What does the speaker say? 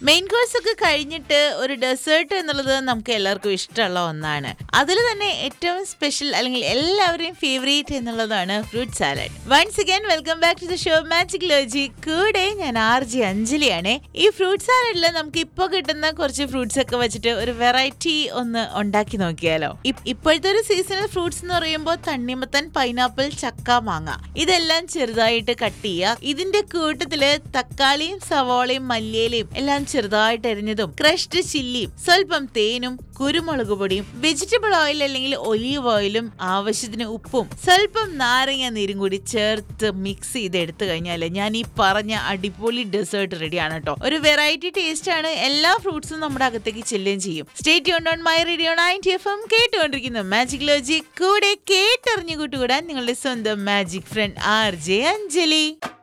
main course ഒക്കെ കഴിഞ്ഞിട്ട് ഒരു ഡെസേർട്ട് എന്നുള്ളത് നമുക്ക് എല്ലാവർക്കും ഇഷ്ടമുള്ള ഒന്നാണ് അതിൽ തന്നെ ഏറ്റവും സ്പെഷ്യൽ അല്ലെങ്കിൽ എല്ലാവരെയും ഫേവറേറ്റ് എന്നുള്ളതാണ് fruit salad once again welcome back to the show magic Loji കൂടെ ഞാൻ ആർ ജി അഞ്ജലിയാണ് ഈ ഫ്രൂട്ട് സാലഡിൽ നമുക്ക് ഇപ്പോൾ കിട്ടുന്ന കുറച്ച് ഫ്രൂട്ട്സ് ഒക്കെ വെച്ചിട്ട് ഒരു വെറൈറ്റി ഒന്ന് ഉണ്ടാക്കി നോക്കിയാലോ ഇപ്- ഇപ്പോഴത്തെ ഒരു സീസണൽ ഫ്രൂട്ട്സ് എന്ന് പറയുമ്പോൾ തണ്ണിമത്തൻ പൈനാപ്പിൾ ചക്ക മാങ്ങ ഇതെല്ലാം ചെറുതായിട്ട് കട്ട് ചെയ്യുക ഇതിന്റെ കൂട്ടത്തില് തക്കാളിയും സവോളയും മല്ലിയിലയും എല്ലാം ചെറുതായിട്ട് അരിഞ്ഞതും ക്രഷ്ഡ് ചില്ലിയും സ്വല്പം തേനും കുരുമുളക് പൊടിയും വെജിറ്റബിൾ ഓയിൽ അല്ലെങ്കിൽ ഒലീവ് ഓയിലും ആവശ്യത്തിന് ഉപ്പും സ്വല്പം നാരങ്ങ നീരും കൂടി ചേർത്ത് മിക്സ് ചെയ്ത് എടുത്തു കഴിഞ്ഞാൽ ഞാൻ ഈ പറഞ്ഞ അടിപൊളി ഡെസേർട്ട് റെഡിയാണ് കേട്ടോ ഒരു വെറൈറ്റി ടേസ്റ്റ് ആണ് എല്ലാ ഫ്രൂട്ട്സും നമ്മുടെ അകത്തേക്ക് ചെല്ലുകയും ചെയ്യും സ്റ്റേറ്റ് ഓൺ my radio ninety F M കേട്ടുകൊണ്ടിരിക്കുന്നു മാജിക് ലോജി കൂടെ കേട്ടറിഞ്ഞു കൂട്ടുകൂടാൻ നിങ്ങളുടെ സ്വന്തം magic friend R J Anjali